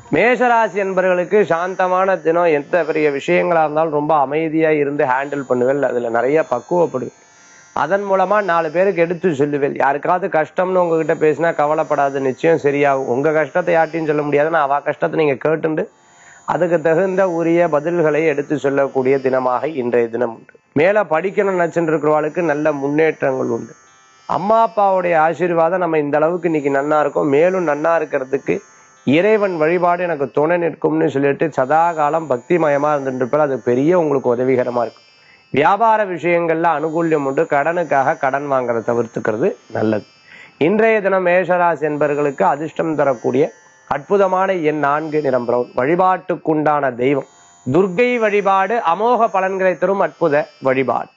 மேஷராசி என்பவர்களுக்கு சாந்தமான தினம் எந்த பெரிய விஷயங்களா இருந்தாலும் ரொம்ப அமைதியா இருந்து ஹேண்டில் பண்ணுவேன் அதுல நிறைய பக்குவப்படுவேன் அதன் மூலமா நாலு பேருக்கு எடுத்து சொல்லுவேன் யாருக்காவது கஷ்டம்னு உங்ககிட்ட பேசினா கவலைப்படாது நிச்சயம் சரியாகும் உங்க கஷ்டத்தை யார்ட்டையும் சொல்ல முடியாதுன்னா அவ கஷ்டத்தை நீங்க கேட்டுண்டு அதுக்கு தகுந்த உரிய பதில்களை எடுத்து சொல்லக்கூடிய தினமாக இன்றைய தினம் உண்டு மேல படிக்கணும் நினைச்சுட்டு இருக்கிறவாளுக்கு நல்ல முன்னேற்றங்கள் உண்டு அம்மா அப்பாவுடைய ஆசீர்வாதம் நம்ம இந்த அளவுக்கு இன்னைக்கு நன்னா இருக்கோம் மேலும் நன்னா இருக்கிறதுக்கு இறைவன் வழிபாடு எனக்கு துணை நிற்கும்னு சொல்லிட்டு சதா காலம் பக்திமயமா இருந்துட்டு இருப்பார் அது பெரிய உங்களுக்கு உதவிகரமா இருக்கும் வியாபார விஷயங்கள்ல அனுகூல்யம் உண்டு கடனுக்காக கடன் வாங்குறத தவிர்த்துக்கிறது நல்லது இன்றைய தினம் மேஷராசி என்பவர்களுக்கு அதிர்ஷ்டம் தரக்கூடிய அற்புதமான எண் நான்கு நிறம் பிரவுன் வழிபாட்டுக்குண்டான தெய்வம் துர்க்கை வழிபாடு அமோக பலன்களை தரும் அற்புத வழிபாடு